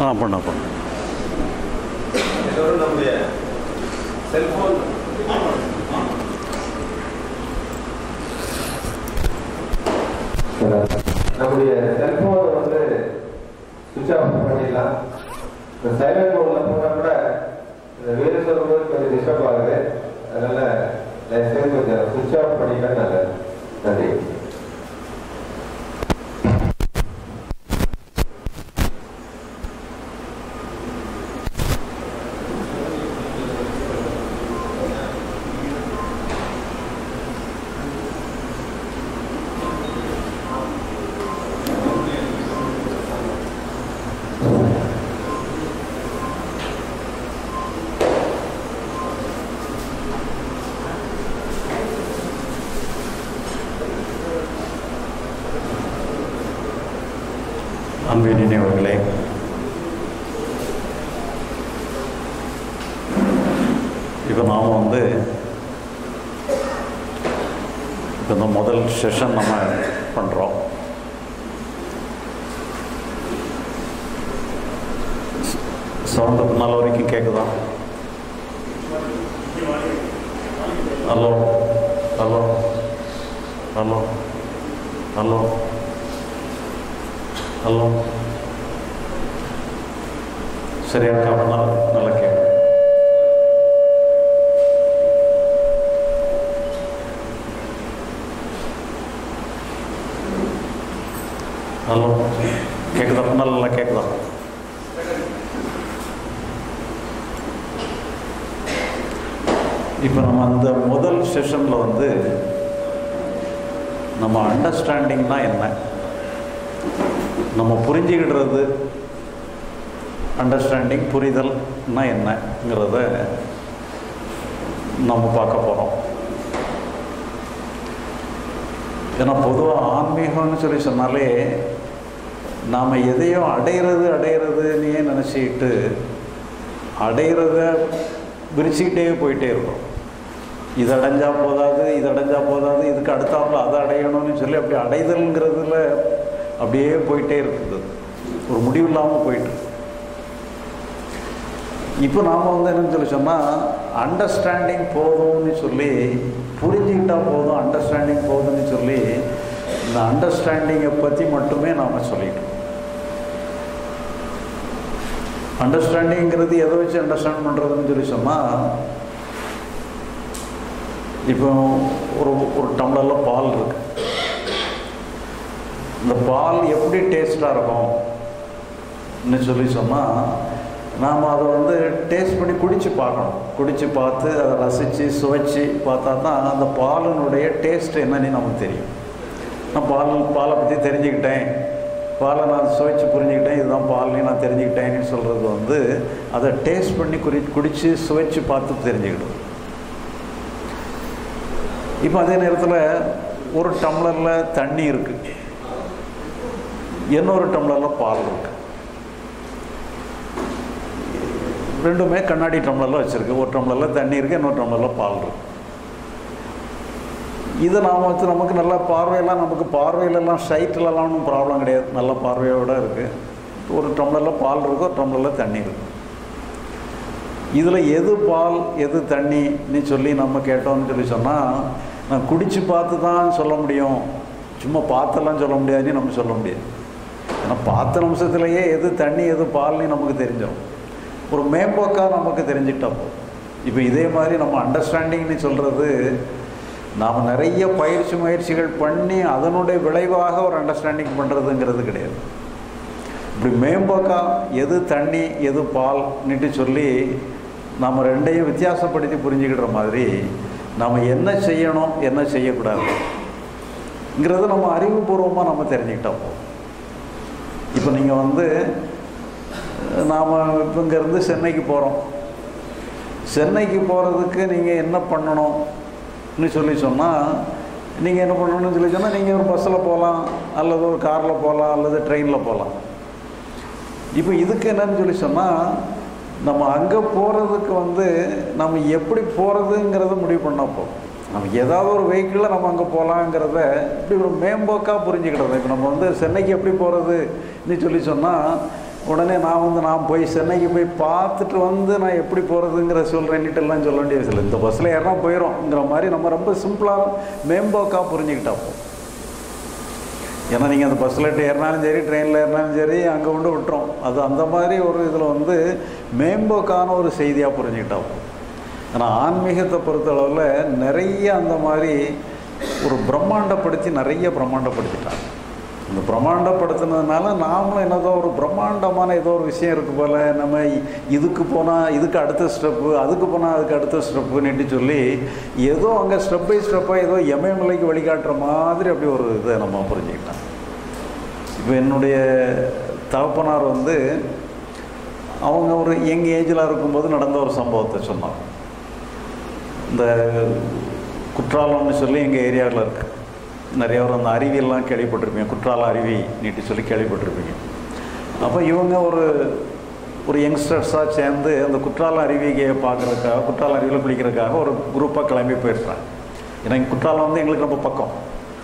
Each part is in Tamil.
ஆ பண்ண பண்ண எல்லோரும் நம்முடைய செல்போன் நம்முடைய செல்போனை வந்து சுவிட்ச் ஆஃப் பண்ணிடலாம் இந்த சைலண்ட் மோட்ல போனால் கூட இந்த வீடு சொல்லும்போது கொஞ்சம் டிஸ்டர்ப் ஆகுது அதனால தயவுசெய்து கொஞ்சம் சுவிட்ச் ஆஃப் பண்ணிட்டா நல்லது நன்றி அன்பு நினைவுகளே இப்போ நாம் வந்து இப்போ இந்த முதல் செஷன் நம்ம பண்ணுறோம் சவுண்டு நல்ல வரைக்கும் கேட்குதா hello hello hello hello hello சரியா இருக்கா நல்லா கேட்கும் ஹலோ கேட்குதா நல்லா கேட்குதா இப்போ நம்ம அந்த முதல் செஷனில் வந்து நம்ம அண்டர்ஸ்டாண்டிங்னா என்ன நம்ம புரிஞ்சுக்கிடுறது அண்டர்ஸ்டாண்டிங் புரிதல்னா என்னங்கிறத நம்ம பார்க்க போகிறோம் ஏன்னா பொதுவாக ஆன்மீகம்னு சொல்லி சொன்னாலே நாம் எதையோ அடையிறது அடையிறதுன்னே நினச்சிக்கிட்டு அடையிறத விரிச்சுக்கிட்டே போயிட்டே இருக்கோம் இது அடைஞ்சா போதாது இது அடைஞ்சா போதாது இதுக்கு அடுத்தாப்புல அதை அடையணும்னு சொல்லி அப்படி அடைதல்ங்கிறதுல அப்படியே போயிட்டே இருக்குது ஒரு முடிவு இல்லாமல் போயிட்டு இப்போ நாம் வந்து என்னன்னு சொல்லி சொன்னால் அண்டர்ஸ்டாண்டிங் போதும்னு சொல்லி புரிஞ்சுக்கிட்டா போதும் அண்டர்ஸ்டாண்டிங் போதும்னு சொல்லி இந்த அண்டர்ஸ்டாண்டிங்கை பற்றி மட்டுமே நாம் சொல்லிட்டோம் அண்டர்ஸ்டாண்டிங்கிறது எதை வச்சு அண்டர்ஸ்டாண்ட் பண்ணுறதுன்னு சொல்லி சொன்னால் இப்போ ஒரு ஒரு டம்ளரில் பால் இருக்கு இந்த பால் எப்படி டேஸ்டாக இருக்கும்னு சொல்லி சொன்னால் நாம் அதை வந்து டேஸ்ட் பண்ணி குடித்து பார்க்கணும் குடித்து பார்த்து அதை ரசித்து சுவைச்சு பார்த்தா தான் அந்த பாலினுடைய டேஸ்ட் என்னன்னு நமக்கு தெரியும் நான் பால் பாலை பற்றி தெரிஞ்சுக்கிட்டேன் பாலை நான் சுவைச்சு புரிஞ்சுக்கிட்டேன் இதுதான் பால்னு நான் தெரிஞ்சுக்கிட்டேன்னு சொல்கிறது வந்து அதை டேஸ்ட் பண்ணி குறி குடித்து சுவைச்சு பார்த்து தெரிஞ்சுக்கிடும் இப்போ அதே நேரத்தில் ஒரு டம்ளரில் தண்ணி இருக்குது இன்னொரு டம்ளரில் பால் இருக்குது ரெண்டுமே கண்ணாடி டம்ளரில் வச்சுருக்கு ஒரு டம்ளரில் தண்ணி இருக்குது இன்னொரு டம்ளரில் பால் இருக்குது இதை நாம் வச்சு நமக்கு நல்ல பார்வையெல்லாம் நமக்கு பார்வையிலலாம் சைட்லலாம் ஒன்றும் ப்ராப்ளம் கிடையாது நல்ல பார்வையோடு இருக்குது ஒரு டம்ளரில் பால் இருக்குது ஒரு டம்ளரில் தண்ணி இருக்குது இதில் எது பால் எது தண்ணின்னு சொல்லி நம்ம கேட்டோம்னு சொல்லி சொன்னால் நான் குடித்து பார்த்து தான் சொல்ல முடியும் சும்மா பார்த்தெல்லாம் சொல்ல முடியாதுன்னு நம்ம சொல்ல முடியாது ஏன்னா பார்த்த நிமிஷத்துலேயே எது தண்ணி எது பால்னு நமக்கு தெரிஞ்சோம் ஒரு மேம்போக்காக நமக்கு தெரிஞ்சுக்கிட்டா போதும் இப்போ இதே மாதிரி நம்ம அண்டர்ஸ்டாண்டிங்னு சொல்கிறது நாம் நிறைய பயிற்சி முயற்சிகள் பண்ணி அதனுடைய விளைவாக ஒரு அண்டர்ஸ்டாண்டிங் பண்ணுறதுங்கிறது கிடையாது இப்படி மேம்போக்காக எது தண்ணி எது பால்னுட்டு சொல்லி நாம் ரெண்டையும் வித்தியாசப்படுத்தி புரிஞ்சுக்கிற மாதிரி நாம் என்ன செய்யணும் என்ன செய்யக்கூடாதுங்கிறத நம்ம அறிவுபூர்வமாக நம்ம தெரிஞ்சுக்கிட்டா போதும் இப்போ நீங்கள் வந்து நாம் இப்போ இங்கேருந்து சென்னைக்கு போகிறோம் சென்னைக்கு போகிறதுக்கு நீங்கள் என்ன பண்ணணும்னு சொல்லி சொன்னால் நீங்கள் என்ன பண்ணணும்னு சொல்லி சொன்னால் நீங்கள் ஒரு பஸ்ஸில் போகலாம் அல்லது ஒரு காரில் போகலாம் அல்லது ட்ரெயினில் போகலாம் இப்போ இதுக்கு என்னன்னு சொல்லி சொன்னால் நம்ம அங்கே போகிறதுக்கு வந்து நம்ம எப்படி போகிறதுங்கிறத முடிவு பண்ணால் போதும் நம்ம ஏதாவது ஒரு வெஹிக்கிளில் நம்ம அங்கே போகலாங்கிறத இப்படி ஒரு மேம்போக்காக புரிஞ்சுக்கிட்டது இப்போ நம்ம வந்து சென்னைக்கு எப்படி போகிறதுன்னு சொல்லி சொன்னால் உடனே நான் வந்து நான் போய் சென்னைக்கு போய் பார்த்துட்டு வந்து நான் எப்படி போகிறதுங்கிற சொல்கிறேன்னுட்டுலாம் சொல்ல வேண்டியது இல்லை இந்த பஸ்ஸில் ஏறினா போயிடும்ங்கிற மாதிரி நம்ம ரொம்ப சிம்பிளாக மேம்போக்காக புரிஞ்சுக்கிட்டா போ ஏன்னா நீங்கள் அந்த பஸ்ஸில் ஏறினாலும் சரி ட்ரெயினில் ஏறினாலும் சரி அங்கே கொண்டு விட்டுரும் அது அந்த மாதிரி ஒரு இதில் வந்து மேம்போக்கான ஒரு செய்தியாக புரிஞ்சுக்கிட்டா போதும் ஆனால் ஆன்மீகத்தை பொறுத்தளவில் நிறைய அந்த மாதிரி ஒரு பிரம்மாண்டப்படுத்தி நிறைய பிரம்மாண்டப்படுத்திட்டாங்க இந்த பிரம்மாண்டப்படுத்தினதுனால நாமளும் என்னதோ ஒரு பிரம்மாண்டமான ஏதோ ஒரு விஷயம் இருக்குது போல் நம்ம இதுக்கு போனால் இதுக்கு அடுத்த ஸ்டெப்பு அதுக்கு போனால் அதுக்கு அடுத்த ஸ்டெப்புன்னுட்டு சொல்லி ஏதோ அங்கே ஸ்டெப் பை ஸ்டெப்பாக ஏதோ எமயமலைக்கு வழிகாட்டுற மாதிரி அப்படி ஒரு இதை நம்ம புரிஞ்சுக்கிட்டோம் இப்போ என்னுடைய தகப்பனார் வந்து அவங்க ஒரு யங் ஏஜில் இருக்கும்போது நடந்த ஒரு சம்பவத்தை சொன்னார் இந்த குற்றாலம்னு சொல்லி எங்கள் ஏரியாவில் இருக்குது நிறைய பேர் அந்த அருவியெல்லாம் கேள்விப்பட்டிருப்பீங்க குற்றால அருவி நீட்டு சொல்லி கேள்விப்பட்டிருப்பீங்க அப்போ இவங்க ஒரு ஒரு யங்ஸ்டர்ஸாக சேர்ந்து அந்த குற்றால அருவியை பார்க்குறதுக்காக குற்றால அருவியில் குளிக்கிறதுக்காக ஒரு குரூப்பாக கிளம்பி போயிருக்காங்க ஏன்னா இங்க குற்றாலம் வந்து எங்களுக்கு ரொம்ப பக்கம்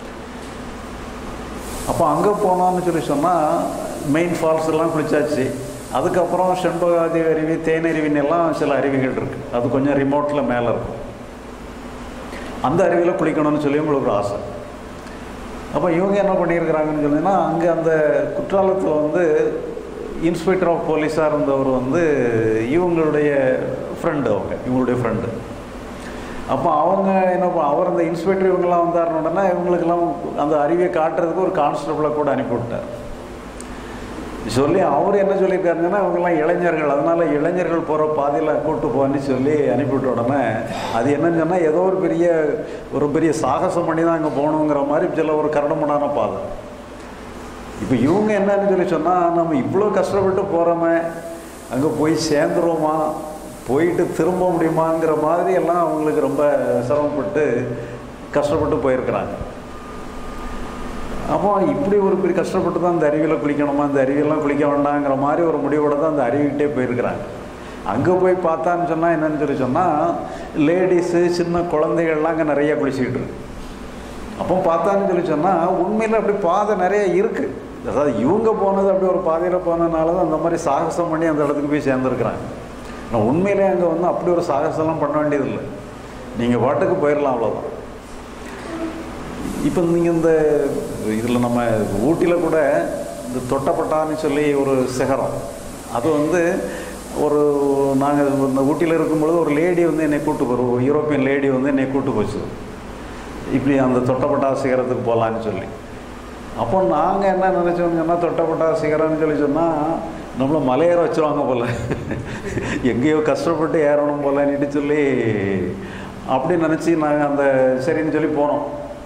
அப்போ அங்கே போனோம்னு சொல்லி சொன்னால் மெயின் ஃபால்ஸ் எல்லாம் குளிச்சாச்சு அதுக்கப்புறம் செண்பகாதி அருவி தேனருவின்னு எல்லாம் சில அருவிகள் இருக்குது அது கொஞ்சம் ரிமோட்டில் மேலே இருக்கும் அந்த அருவியில் குளிக்கணும்னு சொல்லி உங்களுக்கு ஒரு ஆசை அப்போ இவங்க என்ன பண்ணியிருக்கிறாங்கன்னு சொன்னீங்கன்னா அங்கே அந்த குற்றாலத்தில் வந்து இன்ஸ்பெக்டர் ஆஃப் போலீஸாக இருந்தவர் வந்து இவங்களுடைய ஃப்ரெண்டு அவங்க இவங்களுடைய ஃப்ரெண்டு அப்போ அவங்க என்ன ப- அவர் அந்த இன்ஸ்பெக்டர் இவங்கெல்லாம் வந்தாருன்னா இவங்களுக்கெல்லாம் அந்த அருவியை காட்டுறதுக்கு ஒரு கான்ஸ்டபிளை கூட அனுப்பி விட்டார் சொல்லி அவர் என்ன சொல்லியிருக்காருங்கன்னா இவங்கெல்லாம் இளைஞர்கள் அதனால இளைஞர்கள் போகிற பாதையில் கூட்டு போன்னு சொல்லி அனுப்பிவிட்ட உடனே அது என்னன்னு சொன்னால் ஏதோ ஒரு பெரிய ஒரு பெரிய சாகசம் பண்ணி தான் அங்கே போகணுங்கிற மாதிரி சில ஒரு கரடமுடான பாதை இப்போ இவங்க என்னன்னு சொல்லி சொன்னால் நம்ம இவ்வளோ கஷ்டப்பட்டு போகிறோமே அங்கே போய் சேர்ந்துருவோமா போயிட்டு திரும்ப முடியுமாங்கிற மாதிரி எல்லாம் அவங்களுக்கு ரொம்ப சிரமப்பட்டு கஷ்டப்பட்டு போயிருக்கிறாங்க அப்போ இப்படி ஒரு பெரிய கஷ்டப்பட்டு தான் அந்த அருவியில் குளிக்கணுமா அந்த அருவியெல்லாம் குளிக்க வேண்டாங்கிற மாதிரி ஒரு முடிவோட தான் அந்த அருவிக்கிட்டே போயிருக்கிறாங்க அங்கே போய் பார்த்தான்னு சொன்னால் என்னன்னு சொல்லி சொன்னால் லேடிஸு சின்ன குழந்தைகள்லாம் அங்கே நிறைய குளிச்சுக்கிட்டு இருக்கு அப்போ பார்த்தான்னு சொல்லி சொன்னால் உண்மையில் அப்படி பாதை நிறைய இருக்குது அதாவது இவங்க போனது அப்படி ஒரு பாதையில் போனதுனால தான் அந்த மாதிரி சாகசம் பண்ணி அந்த இடத்துக்கு போய் சேர்ந்துருக்குறாங்க ஆனால் உண்மையிலே அங்கே வந்து அப்படி ஒரு சாகசம்லாம் பண்ண வேண்டியதில்லை நீங்கள் பாட்டுக்கு போயிடலாம் அவ்வளோதான் இப்போ நீங்கள் இந்த இதில் நம்ம ஊட்டியில் கூட இந்த தொட்டப்பட்டான்னு சொல்லி ஒரு சிகரம் அது வந்து ஒரு நாங்கள் இந்த ஊட்டியில் இருக்கும்பொழுது ஒரு லேடி வந்து என்னை கூட்டு போகிறோம் ஒரு யூரோப்பியன் லேடி வந்து என்னை கூட்டு போச்சு இப்படி அந்த தொட்டப்பட்டா சிகரத்துக்கு போகலான்னு சொல்லி அப்போ நாங்கள் என்ன நினச்சோம்னு சொன்னால் தொட்டப்பட்டா சிகரம்னு சொல்லி சொன்னால் நம்மளை மலையேற வச்சுருவாங்க போல் எங்கேயோ கஷ்டப்பட்டு ஏறணும் போலன்னுட்டு சொல்லி அப்படி நினச்சி நாங்கள் அந்த சரின்னு சொல்லி போனோம்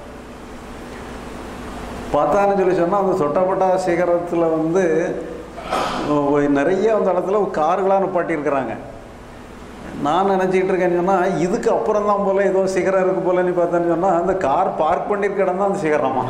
பார்த்தான்னு சொல்லி சொன்னால் அந்த தொட்டப்பட்டா சிகரத்தில் வந்து ஒ- நிறைய அந்த இடத்துல கார்களாக நிப்பாட்டியிருக்கிறாங்க நான் நினச்சிக்கிட்டு இருக்கேன்னு சொன்னால் இதுக்கு அப்புறம் தான் போல் ஏதோ சிகரம் இருக்குது போலன்னு பார்த்தேன்னு சொன்னால் அந்த கார் பார்க் பண்ணியிருக்க இடம் தான் அந்த சிகரமா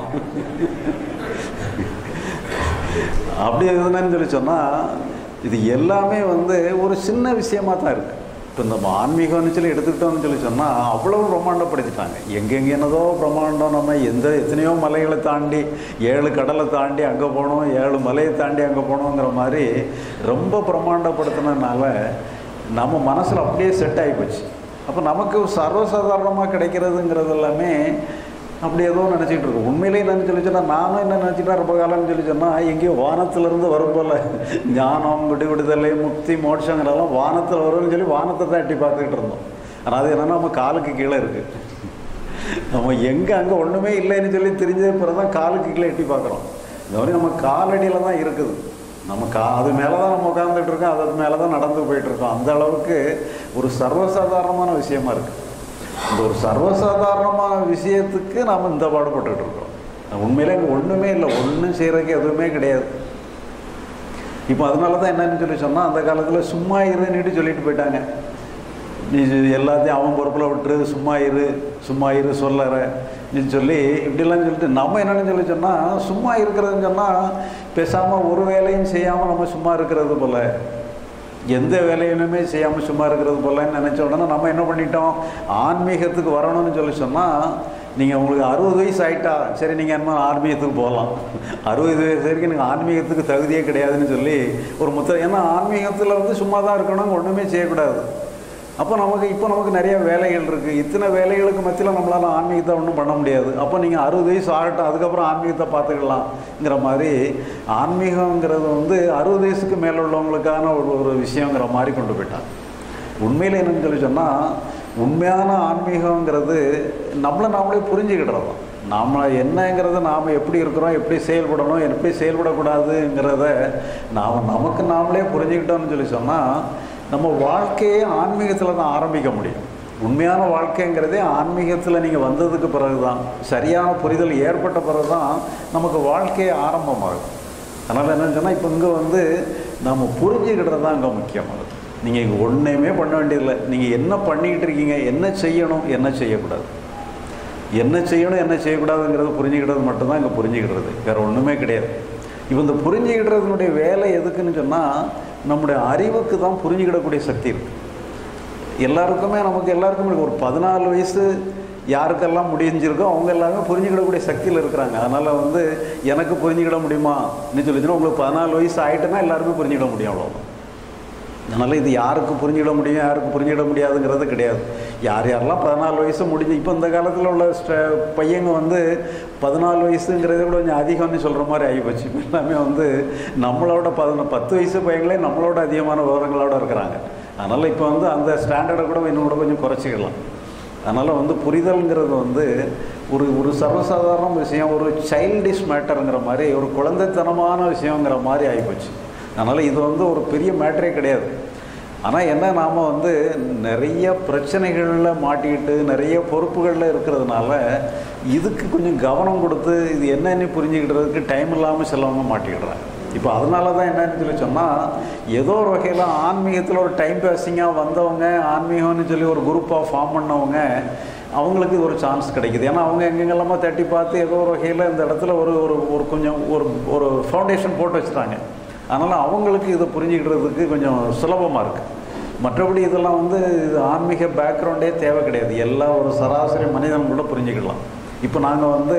அப்படி எதுனான்னு சொல்லி சொன்னால் இது எல்லாமே வந்து ஒரு சின்ன விஷயமா தான் இருக்குது இப்போ இந்த ஆன்மீகம்னு சொல்லி எடுத்துக்கிட்டோம்னு சொல்லி சொன்னால் அவ்வளவு பிரம்மாண்டப்படுத்திட்டாங்க எங்கெங்கே என்னதோ பிரம்மாண்டம் நம்ம எந்த எத்தனையோ மலைகளை தாண்டி ஏழு கடலை தாண்டி அங்கே போனோம் ஏழு மலையை தாண்டி அங்கே போனோங்கிற மாதிரி ரொம்ப பிரம்மாண்டப்படுத்தினதுனால நம்ம மனசில் அப்படியே செட் ஆகி போச்சு அப்போ நமக்கு சர்வசாதாரணமாக கிடைக்கிறதுங்கிறது எல்லாமே அப்படி ஏதோ நினச்சிட்டு இருக்கோம் உண்மையிலேயே நினச்சி சொல்லி சொன்னால் நானும் என்ன நினச்சிட்டா ரொம்ப காலம்னு சொல்லி சொன்னால் எங்கேயோ வானத்திலிருந்து வரும் போல ஞானம் விடு விடுதலை முக்தி மோட்சங்கிறதெல்லாம் வானத்தில் வரும்னு சொல்லி வானத்தை தான் எட்டி பார்த்துக்கிட்டு இருந்தோம் ஆனால் அது என்னன்னா நம்ம காலுக்கு கீழே இருக்குது நம்ம எங்கே அங்கே ஒன்றுமே இல்லைன்னு சொல்லி தெரிஞ்சது பிறகு தான் காலுக்கு கீழே எட்டி பார்க்குறோம் இந்த மாதிரி நம்ம காலடியில் தான் இருக்குது நம்ம கா அது மேலே தான் நம்ம உட்காந்துட்டு இருக்கோம் அது மேலே தான் நடந்து போயிட்டு இருக்கோம் அந்த அளவுக்கு ஒரு சர்வசாதாரணமான விஷயமா இருக்குது இந்த ஒரு சர்வசாதாரணமான விஷயத்துக்கு நாம் இந்த பாடுபட்டுட்டு இருக்கோம் உண்மையிலே அங்கே ஒன்றுமே இல்லை ஒன்றும் செய்கிறதுக்கு எதுவுமே கிடையாது இப்போ அதனால தான் என்னன்னு சொல்லி சொன்னால் அந்த காலத்தில் சும்மா இருன்னுட்டு சொல்லிட்டு போயிட்டாங்க நீ இது எல்லாத்தையும் அவன் பொறுப்பில் விட்டுரு சும்மா இரு சும்மா இரு சொல்லற நீ சொல்லி இப்படிலாம் சொல்லிட்டு நம்ம என்னன்னு சொல்லி சொன்னால் சும்மா இருக்கிறதுன்னு சொன்னால் பேசாமல் ஒரு வேலையும் செய்யாமல் நம்ம சும்மா இருக்கிறது போல எந்த வேலையுமே செய்யாமல் சும்மா இருக்கிறது போலன்னு நினச்ச உடனே நம்ம என்ன பண்ணிட்டோம் ஆன்மீகத்துக்கு வரணும்னு சொல்லி சொன்னால் நீங்கள் உங்களுக்கு அறுபது வயசு ஆயிட்டா சரி நீங்கள் என்ன ஆன்மீகத்துக்கு போகலாம் அறுபது வயசு வரைக்கும் எனக்கு ஆன்மீகத்துக்கு தகுதியே கிடையாதுன்னு சொல்லி ஒரு முத்திரை ஏன்னா ஆன்மீகத்தில் வந்து சும்மா தான் இருக்கணும் ஒன்றுமே செய்யக்கூடாது அப்போ நமக்கு இப்போ நமக்கு நிறைய வேலைகள் இருக்குது இத்தனை வேலைகளுக்கு மத்தியில் நம்மளால் ஆன்மீகத்தை ஒன்றும் பண்ண முடியாது அப்போ நீங்கள் அறுபது வயசு ஆகட்டும் அதுக்கப்புறம் ஆன்மீகத்தை பார்த்துக்கலாம்ங்கிற மாதிரி ஆன்மீகங்கிறது வந்து அறுபது வயசுக்கு மேலே உள்ளவங்களுக்கான ஒரு ஒரு விஷயங்கிற மாதிரி கொண்டு போயிட்டாங்க உண்மையில் என்னன்னு சொல்லி சொன்னால் உண்மையான ஆன்மீகங்கிறது நம்மளை நாமளே புரிஞ்சுக்கிடுறது தான் நாம் என்னங்கிறத நாம் எப்படி இருக்கிறோம் எப்படி செயல்படணும் எப்படி செயல்படக்கூடாதுங்கிறத நாம் நமக்கு நாமளே புரிஞ்சுக்கிட்டோம்னு சொல்லி சொன்னால் நம்ம வாழ்க்கையே ஆன்மீகத்தில் தான் ஆரம்பிக்க முடியும் உண்மையான வாழ்க்கைங்கிறதே ஆன்மீகத்தில் நீங்கள் வந்ததுக்கு பிறகு தான் சரியான புரிதல் ஏற்பட்ட பிறகு தான் நமக்கு வாழ்க்கையே ஆரம்பமாகும் அதனால் என்னன்னு சொன்னால் இப்போ இங்கே வந்து நம்ம புரிஞ்சுக்கிட்டது தான் இங்கே முக்கியமானது நீங்கள் இங்கே ஒன்றுமே பண்ண வேண்டியதில்லை நீங்கள் என்ன பண்ணிக்கிட்டு இருக்கீங்க என்ன செய்யணும் என்ன செய்யக்கூடாது என்ன செய்யணும் என்ன செய்யக்கூடாதுங்கிறது புரிஞ்சுக்கிட்டது மட்டும்தான் இங்கே புரிஞ்சுக்கிடுறது வேறு ஒன்றுமே கிடையாது இப்போ இந்த புரிஞ்சுக்கிடுறதுனுடைய வேலை எதுக்குன்னு சொன்னால் நம்முடைய அறிவுக்கு தான் புரிஞ்சுக்கிடக்கூடிய சக்தி இருக்குது எல்லாருக்குமே நமக்கு எல்லாருக்கும் இருக்கு. ஒரு பதினாலு வயசு யாருக்கெல்லாம் முடிஞ்சிருக்கோ அவங்க எல்லாமே புரிஞ்சுக்கிடக்கூடிய சக்தியில் இருக்கிறாங்க அதனால் வந்து எனக்கு புரிஞ்சுக்கிட முடியுமான்னு சொல்லிச்சுன்னா உங்களுக்கு பதினாலு வயசு ஆகிட்டுனா எல்லாருமே புரிஞ்சுக்கிட முடியும் அவ்வளோதான் அதனால் இது யாருக்கு புரிஞ்சுக்கிட முடியும் யாருக்கு புரிஞ்சுக்கிட முடியாதுங்கிறது கிடையாது யார் யாரெல்லாம் பதினாலு வயசு முடிஞ்சு இப்போ இந்த காலத்தில் உள்ள ஸ்ட பையங்க வந்து பதினாலு வயசுங்கிறத கூட கொஞ்சம் அதிகம்னு சொல்கிற மாதிரி ஆகிப்போச்சு இப்போ எல்லாமே வந்து நம்மளோட பதின பத்து வயசு பையங்களே நம்மளோட அதிகமான விவரங்களோட இருக்கிறாங்க அதனால் இப்போ வந்து அந்த ஸ்டாண்டர்டை கூட இன்னும் கூட கொஞ்சம் குறைச்சிக்கலாம் அதனால் வந்து புரிதல்ங்கிறது வந்து ஒரு ஒரு சர்வசாதாரண விஷயம் ஒரு சைல்டிஷ் மேட்டருங்கிற மாதிரி ஒரு குழந்தைத்தனமான விஷயங்கிற மாதிரி ஆகிப்போச்சு அதனால் இது வந்து ஒரு பெரிய மேட்டரே கிடையாது ஆனால் என்ன நாம் வந்து நிறைய பிரச்சனைகளில் மாட்டிக்கிட்டு நிறைய பொறுப்புகளில் இருக்கிறதுனால இதுக்கு கொஞ்சம் கவனம் கொடுத்து இது என்னன்னு புரிஞ்சுக்கிட்டதுக்கு டைம் இல்லாமல் சிலவங்க மாட்டிக்கிடுறாங்க இப்போ அதனால தான் என்னன்னு சொல்லி சொன்னால் ஏதோ ஒரு வகையில் ஆன்மீகத்தில் ஒரு டைம் பாஸிங்காக வந்தவங்க ஆன்மீகம்னு சொல்லி ஒரு குரூப்பாக ஃபார்ம் பண்ணவங்க அவங்களுக்கு இது ஒரு சான்ஸ் கிடைக்குது ஏன்னா அவங்க எங்கெங்கெல்லாமோ தட்டி பார்த்து ஏதோ ஒரு வகையில் இந்த இடத்துல ஒரு ஒரு ஒரு கொஞ்சம் ஒரு ஒரு ஃபவுண்டேஷன் போட்டு வச்சுட்டாங்க அதனால் அவங்களுக்கு இதை புரிஞ்சுக்கிறதுக்கு கொஞ்சம் சுலபமாக இருக்குது மற்றபடி இதெல்லாம் வந்து இது ஆன்மீக பேக்ரவுண்டே தேவை கிடையாது எல்லா ஒரு சராசரி மனிதன் கூட புரிஞ்சுக்கலாம் இப்போ நாங்கள் வந்து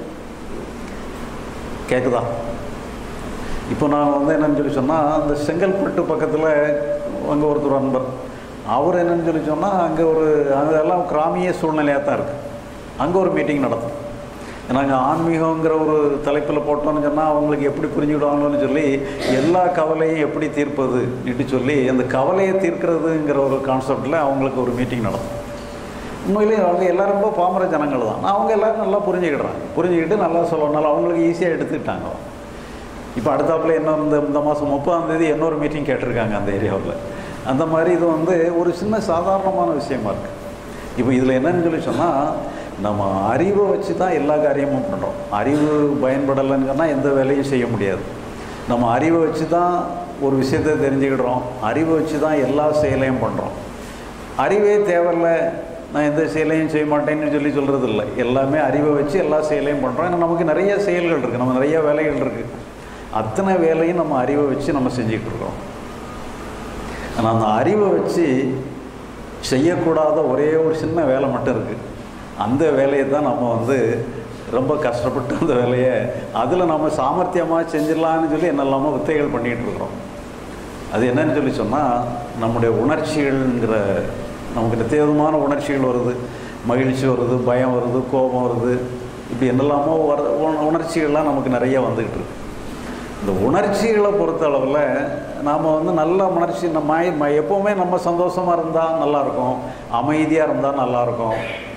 கேட்குதா இப்போ நான் வந்து என்னன்னு சொல்லி சொன்னால் அந்த செங்கல்பட்டு பக்கத்தில் அங்கே ஒருத்தர் அன்பர் அவர் என்னன்னு சொல்லி சொன்னால் அங்கே ஒரு அதெல்லாம் கிராமிய சூழ்நிலையாக தான் இருக்குது அங்கே ஒரு மீட்டிங் நடத்தும் நாங்கள் ஆன்மீகங்கிற ஒரு தலைப்பில் போட்டோம்னு சொன்னால் அவங்களுக்கு எப்படி புரிஞ்சுக்கிடுவாங்களோன்னு சொல்லி எல்லா கவலையும் எப்படி தீர்ப்பது இட்டு சொல்லி அந்த கவலையை தீர்க்கிறதுங்கிற ஒரு கான்செப்டில் அவங்களுக்கு ஒரு மீட்டிங் நடத்தும் உண்மையிலேயே அவங்க எல்லாரும் ரொம்ப பாமர ஜனங்கள் தான் அவங்க எல்லாரும் நல்லா புரிஞ்சுக்கிடுறாங்க புரிஞ்சுக்கிட்டு நல்லா சொல்லணும்னால அவங்களுக்கு ஈஸியாக எடுத்துக்கிட்டாங்க இப்போ அடுத்தாப்புல என்ன இந்த இந்த மாதம் முப்பதாம் தேதி இன்னொரு மீட்டிங் கேட்டிருக்காங்க அந்த ஏரியாவில் அந்த மாதிரி இது வந்து ஒரு சின்ன சாதாரணமான விஷயமா இருக்குது இப்போ இதில் என்னன்னு சொல்லி சொன்னால் நம்ம அறிவை வச்சு தான் எல்லா காரியமும் பண்ணுறோம் அறிவு பயன்படலைன்னு சொன்னால் எந்த வேலையும் செய்ய முடியாது நம்ம அறிவை வச்சு தான் ஒரு விஷயத்தை தெரிஞ்சுக்கிடுறோம் அறிவை வச்சு தான் எல்லா செயலையும் பண்ணுறோம் அறிவே தேவையில்லை நான் எந்த செயலையும் செய்ய மாட்டேன்னு சொல்லி சொல்கிறது இல்லை எல்லாமே அறிவை வச்சு எல்லா செயலையும் பண்ணுறோம் ஏன்னா நமக்கு நிறைய செயல்கள் இருக்குது நம்ம நிறைய வேலைகள் இருக்குது அத்தனை வேலையும் நம்ம அறிவை வச்சு நம்ம செஞ்சுக்கிட்டு இருக்கோம் ஆனால் அந்த அறிவை வச்சு செய்யக்கூடாத ஒரே ஒரு சின்ன வேலை மட்டும் இருக்குது அந்த வேலையை தான் நம்ம வந்து ரொம்ப கஷ்டப்பட்டு அந்த வேலையை அதில் நம்ம சாமர்த்தியமாக செஞ்சிடலான்னு சொல்லி என்னெல்லாமோ வித்தைகள் பண்ணிகிட்டு இருக்கிறோம் அது என்னன்னு சொல்லி சொன்னால் நம்முடைய உணர்ச்சிகள்ங்கிற நமக்கு நித்தியமான உணர்ச்சிகள் வருது மகிழ்ச்சி வருது பயம் வருது கோபம் வருது இப்படி என்னெல்லாமோ வர உண- உணர்ச்சிகள்லாம் நமக்கு நிறைய வந்துக்கிட்டு இருக்கு இந்த உணர்ச்சிகளை பொறுத்த அளவில் நாம் வந்து நல்ல உணர்ச்சி நம்ம ம- எப்போவுமே நம்ம சந்தோஷமாக இருந்தால் நல்லாயிருக்கும் அமைதியாக இருந்தால் நல்லாயிருக்கும்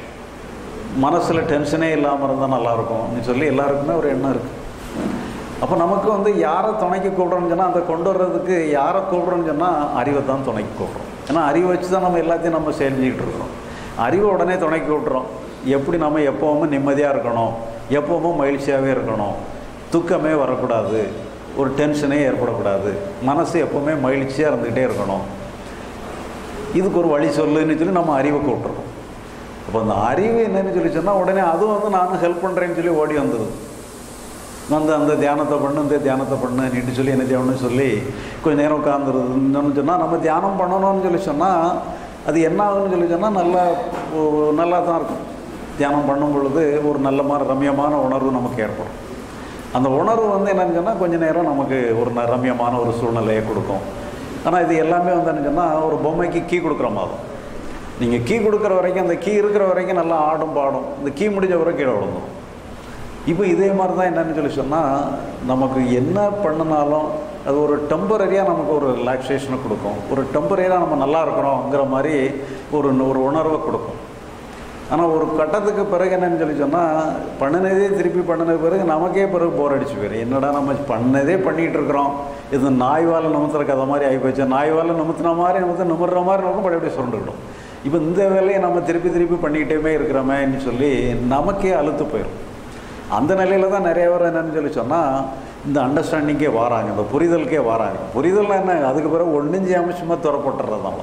மனசில் டென்ஷனே இல்லாமல் இருந்தால் நல்லாயிருக்கும்னு சொல்லி எல்லாருக்குமே ஒரு எண்ணம் இருக்குது அப்போ நமக்கு வந்து யாரை துணைக்கு கூப்பிட்றோன்னு சொன்னால் அந்த கொண்டு வர்றதுக்கு யாரை கூப்பிட்றோன்னு சொன்னால் அறிவை தான் துணைக்கு கூப்பிட்றோம் ஏன்னா அறிவை வச்சு தான் நம்ம எல்லாத்தையும் நம்ம செஞ்சுக்கிட்டு இருக்கிறோம் அறிவை உடனே துணைக்கு கூப்பிட்றோம் எப்படி நம்ம எப்போவுமே நிம்மதியாக இருக்கணும் எப்போவுமே மகிழ்ச்சியாகவே இருக்கணும் துக்கமே வரக்கூடாது ஒரு டென்ஷனே ஏற்படக்கூடாது மனசு எப்போவுமே மகிழ்ச்சியாக இருந்துக்கிட்டே இருக்கணும் இதுக்கு ஒரு வழி சொல்லுன்னு சொல்லி நம்ம அறிவை கூப்பிட்றோம் அப்போ அந்த அறிவு என்னன்னு சொல்லி சொன்னால் உடனே அதுவும் வந்து நானும் ஹெல்ப் பண்ணுறேன்னு சொல்லி ஓடி வந்துடுது வந்து அந்த தியானத்தை பண்ணு இந்த தியானத்தை பண்ணு நீட்டு சொல்லி என்ன செய்யணும்னு சொல்லி கொஞ்ச நேரம் உட்காந்துருதுன்னு சொன்னால் நம்ம தியானம் பண்ணணும்னு சொல்லி சொன்னால் அது என்ன ஆகும்னு சொல்லி சொன்னால் நல்லா ஓ, நல்லா தான் இருக்கும் தியானம் பண்ணும் பொழுது ஒரு நல்ல மாதிரி ரம்யமான உணர்வு நமக்கு ஏற்படும் அந்த உணர்வு வந்து என்னன்னு சொன்னால் கொஞ்ச நேரம் நமக்கு ஒரு ந- ரம்யமான ஒரு சூழ்நிலையை கொடுக்கும் ஆனால் இது எல்லாமே வந்து என்ன சொன்னால் ஒரு பொம்மைக்கு கீ கொடுக்குற மாதிரி நீங்கள் கீ கொடுக்குற வரைக்கும் அந்த கீ இருக்கிற வரைக்கும் நல்லா ஆடும் பாடும் இந்த கீ முடிஞ்ச வரைக்கும் கீழே விழுந்துடும் இப்போ இதே மாதிரி தான் என்னன்னு சொல்லி சொன்னால் நமக்கு என்ன பண்ணினாலும் அது ஒரு டெம்பரரியாக நமக்கு ஒரு ரிலாக்ஸேஷனை கொடுக்கும் ஒரு டெம்பரரியாக நம்ம நல்லா இருக்கிறோங்கிற மாதிரி ஒரு ஒரு உணர்வை கொடுக்கும் ஆனால் ஒரு கட்டத்துக்கு பிறகு என்னன்னு சொல்லி சொன்னால் பண்ணினதே திருப்பி பண்ணின பிறகு நமக்கே பிறகு போர் அடிச்சு போயிடும் என்னடா நம்ம பண்ணதே பண்ணிகிட்டு இருக்கிறோம் இது நாய் வாழை நிமித்துற கதை மாதிரி ஆகிப்போச்சு நாய் வாழை நிமித்தின மாதிரி நிமித்த நிமிடுற மாதிரி நமக்கும் பழையபடி சுரண்டுக்கிடும் இப்போ இந்த வேலையை நம்ம திருப்பி திருப்பி பண்ணிக்கிட்டே இருக்கிறோமேன்னு சொல்லி நமக்கே அழுத்து போயிடும் அந்த நிலையில தான் நிறைய பேர் என்னன்னு சொல்லி சொன்னால் இந்த அண்டர்ஸ்டாண்டிங்கே வராங்க இந்த புரிதலுக்கே வராங்க புரிதல் என்ன அதுக்கு பிறகு ஒன்றும் செய்யாமல் சும்மா துறப்பட்டுறது தான்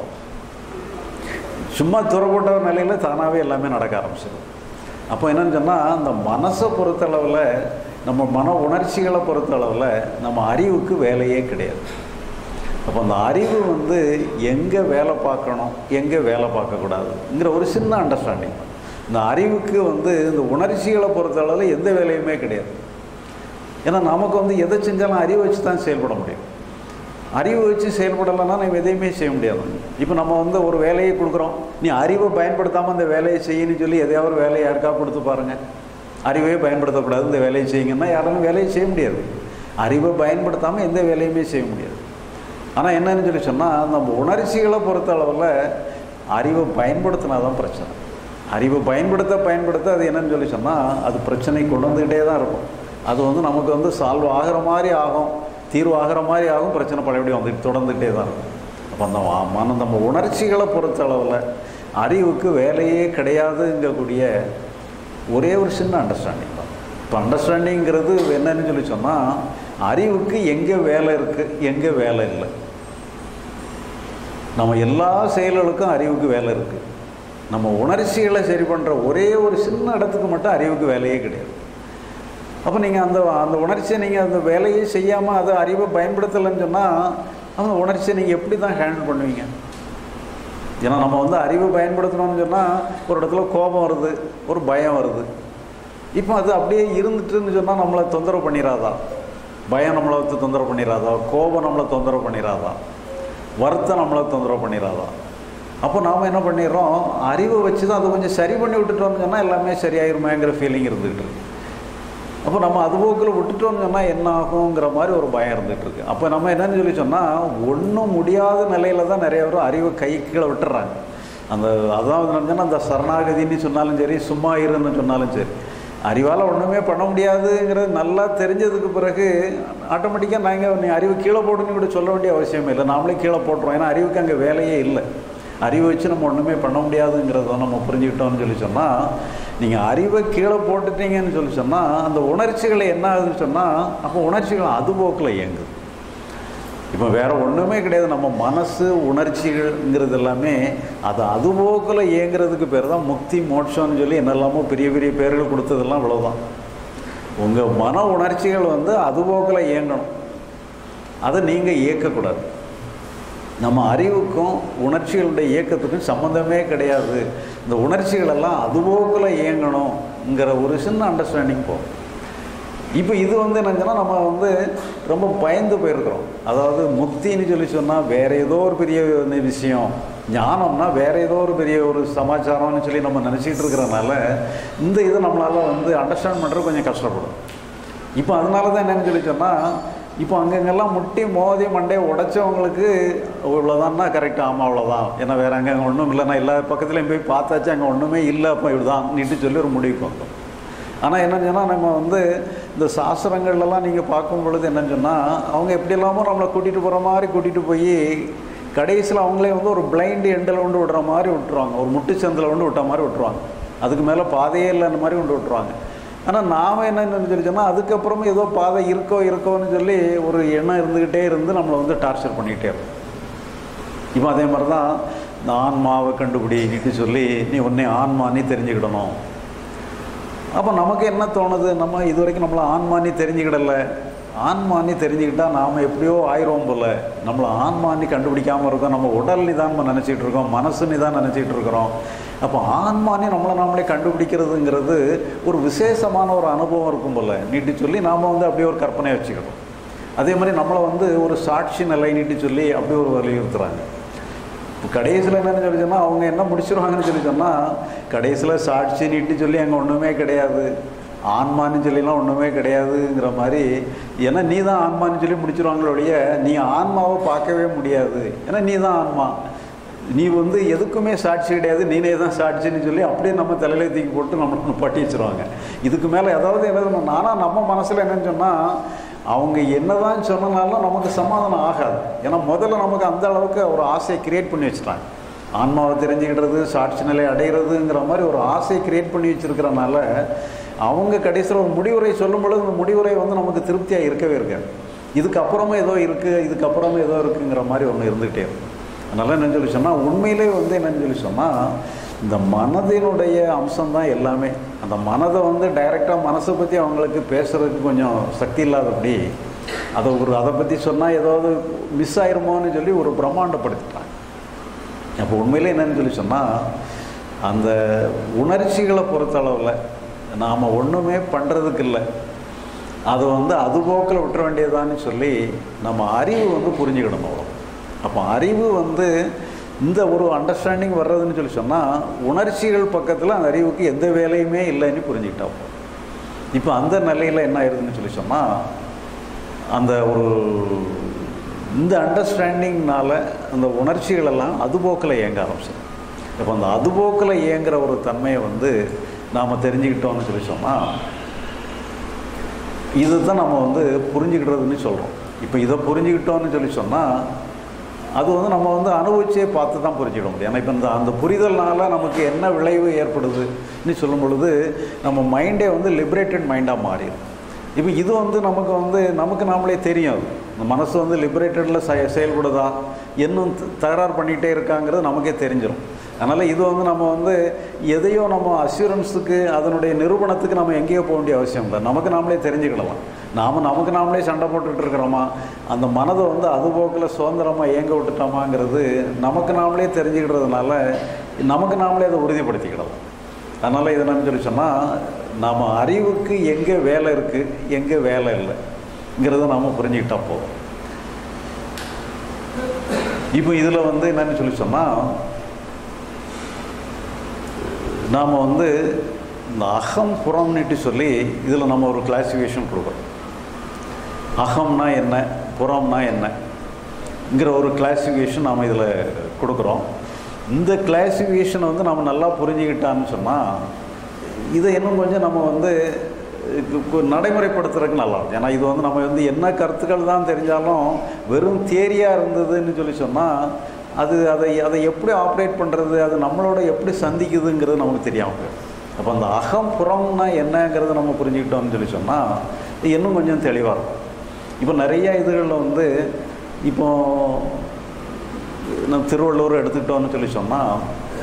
சும்மா துறப்பட்ட நிலையில் தானாகவே எல்லாமே நடக்க ஆரம்பிச்சிடும் அப்போ என்னன்னு சொன்னால் அந்த மனசை பொறுத்தளவில் நம்ம மன உணர்ச்சிகளை பொறுத்தளவில் நம்ம அறிவுக்கு வேலையே கிடையாது அப்போ அந்த அறிவு வந்து எங்கே வேலை பார்க்கணும் எங்கே வேலை பார்க்கக்கூடாதுங்கிற ஒரு சின்ன அண்டர்ஸ்டாண்டிங் இந்த அறிவுக்கு வந்து இந்த உணர்ச்சிகளை பொறுத்தளவில் எந்த வேலையுமே கிடையாது ஏன்னா நமக்கு வந்து எதை செஞ்சாலும் அறிவை வச்சு தான் செயல்பட முடியும் அறிவு வச்சு செயல்படலைன்னா நம்ம எதையுமே செய்ய முடியாது இப்போ நம்ம வந்து ஒரு வேலையை கொடுக்குறோம் நீ அறிவை பயன்படுத்தாமல் இந்த வேலையை செய்யணும்னு சொல்லி எதையாவது ஒரு வேலையை யாருக்கா கொடுத்து பாருங்கள் அறிவே பயன்படுத்தக்கூடாது இந்த வேலையை செய்யுங்கன்னா யாராலும் வேலையை செய்ய முடியாது அறிவை பயன்படுத்தாமல் எந்த வேலையுமே செய்ய முடியாது ஆனால் என்னன்னு சொல்லி சொன்னால் நம்ம உணர்ச்சிகளை பொறுத்த அளவில் அறிவை பயன்படுத்தினா தான் பிரச்சனை அறிவை பயன்படுத்த பயன்படுத்த அது என்னன்னு சொல்லி சொன்னால் அது பிரச்சனை கொண்டு வந்துக்கிட்டே தான் இருக்கும் அது வந்து நமக்கு வந்து சால்வ் ஆகிற மாதிரி ஆகும் தீர்வு ஆகிற மாதிரி ஆகும் பிரச்சனை பழையபடி வந்துட்டு தொடர்ந்துகிட்டே தான் இருக்கும் அப்போ அந்த வா- மன நம்ம உணர்ச்சிகளை பொறுத்த அளவில் அறிவுக்கு வேலையே கிடையாதுங்கக்கூடிய ஒரே ஒரு சின்ன அண்டர்ஸ்டாண்டிங் தான் இப்போ அண்டர்ஸ்டாண்டிங்கிறது என்னன்னு சொல்லி சொன்னால் அறிவுக்கு எங்கே வேலை இருக்குது எங்கே வேலை இல்லை நம்ம எல்லா செயல்களுக்கும் அறிவுக்கு வேலை இருக்குது நம்ம உணர்ச்சிகளை சரி பண்ணுற ஒரே ஒரு சின்ன இடத்துக்கு மட்டும் அறிவுக்கு வேலையே கிடையாது அப்போ நீங்கள் அந்த அந்த உணர்ச்சியை நீங்கள் அந்த வேலையை செய்யாமல் அதை அறிவை பயன்படுத்தலைன்னு சொன்னால் அந்த உணர்ச்சியை நீங்கள் எப்படி தான் ஹேண்டில் பண்ணுவீங்க ஏன்னா நம்ம வந்து அறிவை பயன்படுத்தணும்னு சொன்னால் ஒரு இடத்துல கோபம் வருது ஒரு பயம் வருது இப்போ அது அப்படியே இருந்துட்டுன்னு சொன்னால் நம்மளை தொந்தரவு பண்ணிடாதா பயம் நம்மளை வந்து தொந்தரவு பண்ணிடாதா கோபம் நம்மளை தொந்தரவு பண்ணிடாதா வருத்தம் நம்மளை தொந்தரவு பண்ணிடாதா அப்போ நாம் என்ன பண்ணிடுறோம் அறிவை வச்சு தான் அதை கொஞ்சம் சரி பண்ணி விட்டுட்டோம்னு சொன்னால் எல்லாமே சரியாயிருமேங்கிற ஃபீலிங் இருந்துகிட்டு இருக்கு அப்போ நம்ம அது போக்கில் விட்டுட்டோம்னு சொன்னால் என்ன ஆகுங்கிற மாதிரி ஒரு பயம் இருந்துகிட்டு இருக்கு அப்போ நம்ம என்னன்னு சொல்லி சொன்னால் ஒன்றும் முடியாத நிலையில தான் நிறைய பேர் அறிவை கை கீழே விட்டுறாங்க அந்த அதாவது என்னன்னா அந்த சரணாகதின்னு சொன்னாலும் சரி சும்மா இருன்னு சொன்னாலும் சரி அறிவால் ஒன்றுமே பண்ண முடியாதுங்கிறது நல்லா தெரிஞ்சதுக்கு பிறகு ஆட்டோமேட்டிக்காக நாங்கள் நீ அறிவு கீழே போடுன்னு கூட சொல்ல வேண்டிய அவசியமே இல்லை நாமளே கீழே போட்டுருவோம் ஏன்னா அறிவுக்கு அங்கே வேலையே இல்லை அறிவை வச்சு நம்ம ஒன்றுமே பண்ண முடியாதுங்கிறத நம்ம புரிஞ்சுக்கிட்டோம்னு சொல்லி சொன்னால் நீங்கள் அறிவை கீழே போட்டுட்டீங்கன்னு சொல்லி சொன்னால் அந்த உணர்ச்சிகளை என்ன ஆகுதுன்னு சொன்னால் அப்போ உணர்ச்சிகள் அது போக்கில் இயங்குது இப்போ வேற ஒன்றுமே கிடையாது நம்ம மனசு உணர்ச்சிகள்ங்கிறது எல்லாமே அது அது போக்கில் இயங்குறதுக்கு பேர் தான் முக்தி மோட்சம்னு சொல்லி என்னெல்லாமோ பெரிய பெரிய பேர்கள் கொடுத்ததெல்லாம் இவ்வளோதான் உங்கள் மன உணர்ச்சிகள் வந்து அது போக்கில் இயங்கணும் அதை நீங்கள் இயக்கக்கூடாது நம்ம அறிவுக்கும் உணர்ச்சிகளுடைய இயக்கத்துக்கும் சம்மந்தமே கிடையாது இந்த உணர்ச்சிகள் எல்லாம் அதுபோக்கில் இயங்கணுங்கிற ஒரு சின்ன அண்டர்ஸ்டாண்டிங் போகும் இப்போ இது வந்து என்னச்சுன்னா நம்ம வந்து ரொம்ப பயந்து போயிருக்கிறோம் அதாவது முக்தின்னு சொல்லி சொன்னால் வேற ஏதோ ஒரு பெரிய ஒரு விஷயம் ஞானம்னா வேற ஏதோ ஒரு பெரிய ஒரு சமாச்சாரம்னு சொல்லி நம்ம நினச்சிக்கிட்டு இருக்கிறனால இந்த இதை நம்மளால் வந்து அண்டர்ஸ்டாண்ட் பண்ணுறது கொஞ்சம் கஷ்டப்படும் இப்போ அதனால தான் என்னன்னு சொல்லி சொன்னால் இப்போ அங்கங்கெல்லாம் முட்டி மோதி மண்டையை உடைச்சவங்களுக்கு இவ்வளோதான்னா கரெக்டாக ஆமாம் அவ்வளோதான் ஏன்னா வேறு அங்கே அங்கே ஒன்றும் இல்லைன்னா எல்லா பக்கத்துலேயும் போய் பார்த்தாச்சு அங்கே ஒன்றுமே இல்லை அப்போ இப்படிதான் நீட்டு சொல்லி ஒரு முடிவுக்கு வந்தோம் ஆனால் என்னன்னு சொன்னால் நம்ம வந்து இந்த சாஸ்திரங்கள்லாம் நீங்கள் பார்க்கும் பொழுது என்னன்னு சொன்னால் அவங்க எப்படி இல்லாமல் நம்மளை கூட்டிகிட்டு போகிற மாதிரி கூட்டிகிட்டு போய் கடைசியில் அவங்களே வந்து ஒரு பிளைண்ட் எண்டில் கொண்டு விடுற மாதிரி விட்டுருவாங்க ஒரு முட்டுச்சந்தில் கொண்டு விட்ட மாதிரி விட்டுருவாங்க அதுக்கு மேலே பாதையே இல்லைன்னு மாதிரி கொண்டு விட்டுருவாங்க ஆனால் நாம் என்ன நினச்சிருச்சோன்னா அதுக்கப்புறமும் ஏதோ பாதை இருக்கோ இருக்கோன்னு சொல்லி ஒரு எண்ணம் இருந்துக்கிட்டே இருந்து நம்மளை வந்து டார்ச்சர் பண்ணிக்கிட்டே இருக்கும் இப்போ அதே மாதிரி தான் இந்த ஆன்மாவை கண்டுபிடிக்கிட்டு சொல்லி நீ உன்னை ஆன்மா நீ தெரிஞ்சுக்கிடணும் அப்போ நமக்கு என்ன தோணுது நம்ம இது வரைக்கும் நம்மளை ஆன்மா நீ தெரிஞ்சுக்கிடல ஆன்மானி தெரிஞ்சுக்கிட்டா நாம் எப்படியோ ஆயிரும் போல நம்மளை ஆன்மானி கண்டுபிடிக்காமல் இருக்கோம் நம்ம உடல் நிதான் நினச்சிட்டு இருக்கோம் மனசு நிதான் நினச்சிட்டு இருக்கிறோம் அப்போ ஆன்மானி நம்மளை நாமளே கண்டுபிடிக்கிறதுங்கிறது ஒரு விசேஷமான ஒரு அனுபவம் இருக்கும் போல நீட்டி சொல்லி நாம் வந்து அப்படியே ஒரு கற்பனையை வச்சுக்கிறோம் அதே மாதிரி நம்மளை வந்து ஒரு சாட்சி நிலை நீட்டி சொல்லி அப்படி ஒரு வலியுறுத்துறாங்க இப்போ கடைசியில் என்னன்னு சொல்லி சொன்னால் அவங்க என்ன முடிச்சிருவாங்கன்னு சொல்லி சொன்னால் கடைசியில் சாட்சி நீட்டி சொல்லி அங்கே ஒன்றுமே கிடையாது ஆன்மான்னு சொல்லிலாம் ஒன்றுமே கிடையாதுங்கிற மாதிரி ஏன்னா நீ தான் ஆன்மான்னு சொல்லி முடிச்சிருவாங்களோடைய நீ ஆன்மாவை பார்க்கவே முடியாது ஏன்னா நீ தான் ஆன்மா நீ வந்து எதுக்குமே சாட்சி கிடையாது நீனே தான் சாட்சின்னு சொல்லி அப்படியே நம்ம தலையில தூக்கி போட்டு நம்மளை பட்டி வச்சிருவாங்க இதுக்கு மேலே ஏதாவது என்ன நானாக நம்ம மனசில் என்னன்னு சொன்னால் அவங்க என்னதான் சொன்னனாலும் நமக்கு சமாதானம் ஆகாது ஏன்னா முதல்ல நமக்கு அந்த அளவுக்கு ஒரு ஆசையை கிரியேட் பண்ணி வச்சுட்டாங்க ஆன்மாவை தெரிஞ்சுக்கிடுறது சாட்சி நிலை அடைகிறதுங்கிற மாதிரி ஒரு ஆசையை கிரியேட் பண்ணி வச்சிருக்கிறனால அவங்க கடைசியில் ஒரு முடிவுரை சொல்லும் பொழுது அந்த முடிவுரை வந்து நமக்கு திருப்தியாக இருக்கவே இருக்காது இதுக்கப்புறமா ஏதோ இருக்குது இதுக்கப்புறமா ஏதோ இருக்குங்கிற மாதிரி ஒன்று இருந்துகிட்டே இருக்கும் அதனால் என்னன்னு சொல்லி சொன்னால் உண்மையிலே வந்து என்னன்னு சொல்லி சொன்னால் இந்த மனதினுடைய அம்சம்தான் எல்லாமே அந்த மனதை வந்து டைரெக்டாக மனசை பற்றி அவங்களுக்கு பேசுகிறதுக்கு கொஞ்சம் சக்தி இல்லாதபடி அதை ஒரு அதை பற்றி சொன்னால் ஏதாவது மிஸ் ஆயிருமோன்னு சொல்லி ஒரு பிரம்மாண்டப்படுத்திட்டாங்க அப்போ உண்மையிலே என்னன்னு சொல்லி சொன்னால் அந்த உணர்ச்சிகளை பொறுத்தளவில் நாம் ஒன்றுமே பண்ணுறதுக்கு இல்லை அதை வந்து அது போக்கில் விட்டுற வேண்டியதான்னு சொல்லி நம்ம அறிவு வந்து புரிஞ்சுக்கிடணும் அவ்வளோ அப்போ அறிவு வந்து இந்த ஒரு அண்டர்ஸ்டாண்டிங் வர்றதுன்னு சொல்லி சொன்னால் உணர்ச்சிகள் பக்கத்தில் அந்த அறிவுக்கு எந்த வேலையுமே இல்லைன்னு புரிஞ்சுக்கிட்டா போதும். இப்போ அந்த நிலையில் என்ன ஆயிருதுன்னு சொல்லி சொன்னால் அந்த ஒரு இந்த அண்டர்ஸ்டாண்டிங்னால அந்த உணர்ச்சிகள் எல்லாம் அதுபோக்கில் இயங்க ஆரம்பிச்சிடும் இப்போ அந்த அதுபோக்கில் இயங்குற ஒரு தன்மையை வந்து நாம் தெரிஞ்சுக்கிட்டோம்னு சொல்லி சொன்னால் இதுதான் நம்ம வந்து புரிஞ்சுக்கிடுறதுன்னு சொல்கிறோம் இப்போ இதை புரிஞ்சுக்கிட்டோம்னு சொல்லி சொன்னால் அது வந்து நம்ம வந்து அனுபவிச்சே பார்த்து தான் புரிஞ்சுக்க முடியும் ஏன்னா இப்போ இந்த அந்த புரிதல்னால நமக்கு என்ன விளைவு ஏற்படுதுன்னு சொல்லும் பொழுது நம்ம மைண்டே வந்து லிபரேட்டட் மைண்டாக மாறிடும் இப்போ இது வந்து நமக்கு வந்து நமக்கு நாமளே தெரியும் அது இந்த மனசு வந்து லிபரேட்டடில் செய செயல்படுதா இன்னும் த- தகராறு பண்ணிகிட்டே இருக்காங்கிறது நமக்கே தெரிஞ்சிடும் அதனால் இது வந்து நம்ம வந்து எதையோ நம்ம அஷூரன்ஸுக்கு அதனுடைய நிரூபணத்துக்கு நம்ம எங்கேயோ போக வேண்டிய அவசியம் இல்லை நமக்கு நாமளே தெரிஞ்சுக்கிடலாம் நாம் நமக்கு நாமளே சண்டை போட்டுக்கிட்டு இருக்கிறோமா அந்த மனதை வந்து அது போக்கில் சுதந்திரமாக இயங்க விட்டுட்டோமாங்கிறது நமக்கு நாமளே தெரிஞ்சுக்கிடுறதுனால நமக்கு நாமளே அதை உறுதிப்படுத்திக்கிடலாம் அதனால் இது என்னன்னு சொல்லி சொன்னால் நாம் அறிவுக்கு எங்கே வேலை இருக்குது எங்கே வேலை இல்லைங்கிறத நாம் புரிஞ்சுக்கிட்டா போதும் இப்போ இதில் வந்து என்னன்னு சொல்லி சொன்னால் நாம் வந்து இந்த அகம் புறம்னுட்டு சொல்லி இதில் நம்ம ஒரு கிளாசிஃபிகேஷன் கொடுக்குறோம் அகம்னா என்ன புறம்னா என்னங்கிற ஒரு கிளாசிஃபிகேஷன் நாம் இதில் கொடுக்குறோம் இந்த கிளாசிஃபிகேஷனை வந்து நம்ம நல்லா புரிஞ்சுக்கிட்டான்னு சொன்னால் இதை இன்னும் கொஞ்சம் நம்ம வந்து கு- கு- நடைமுறைப்படுத்துறதுக்கு நல்லா இருக்கும் ஏன்னா இது வந்து நம்ம வந்து என்ன கருத்துக்கள் தான் தெரிஞ்சாலும் வெறும் தியரியாக இருந்ததுன்னு சொல்லி சொன்னால் அது அதை அதை எப்படி ஆப்ரேட் பண்ணுறது அது நம்மளோட எப்படி சந்திக்குதுங்கிறது நமக்கு தெரியாமல் போயிடும் அப்போ அந்த அகம் புறம்னா என்னங்கிறத நம்ம புரிஞ்சுக்கிட்டோம்னு சொல்லி சொன்னால் இது இன்னும் கொஞ்சம் தெளிவாக இருக்கும் இப்போ நிறைய இதுகளில் வந்து இப்போ நம்ம திருவள்ளுவர் எடுத்துக்கிட்டோம்னு சொல்லி சொன்னால்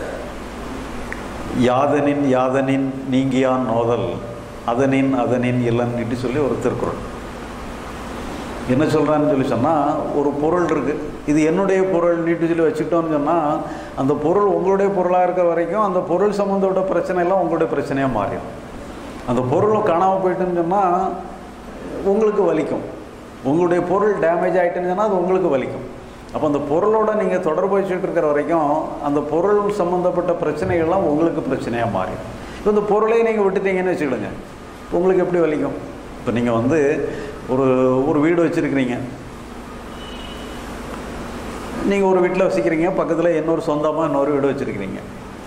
யாதனின் யாதனின் நீங்கியான் நோதல் அதனின் அதனின் இல்லன்னுட்டு சொல்லி ஒரு திருக்குறள் என்ன சொல்கிறான்னு சொல்லி சொன்னால் ஒரு பொருள் இருக்குது இது என்னுடைய பொருள் நீட்டு சொல்லி வச்சுக்கிட்டோம்னு சொன்னால் அந்த பொருள் உங்களுடைய பொருளாக இருக்கிற வரைக்கும் அந்த பொருள் சம்மந்தப்பட்ட பிரச்சனை எல்லாம் உங்களுடைய பிரச்சனையாக மாறிடும் அந்த பொருள் காணாமல் போயிட்டுன்னு சொன்னால் உங்களுக்கு வலிக்கும் உங்களுடைய பொருள் டேமேஜ் ஆகிட்டுன்னு சொன்னால் அது உங்களுக்கு வலிக்கும் அப்போ அந்த பொருளோட நீங்கள் தொடர்பு வச்சுட்டு இருக்கிற வரைக்கும் அந்த பொருள் சம்மந்தப்பட்ட பிரச்சனைகள்லாம் உங்களுக்கு பிரச்சனையாக மாறிடும் இப்போ இந்த பொருளையும் நீங்கள் விட்டுட்டீங்கன்னு வச்சுக்கிடுங்க உங்களுக்கு எப்படி வலிக்கும் இப்போ நீங்கள் வந்து ஒரு ஒரு வீடு வச்சுருக்கிறீங்க நீங்கள் ஒரு வீட்டில் வசிக்கிறீங்க பக்கத்தில் இன்னொரு சொந்தமாக இன்னொரு வீடு வச்சுருக்கிறீங்க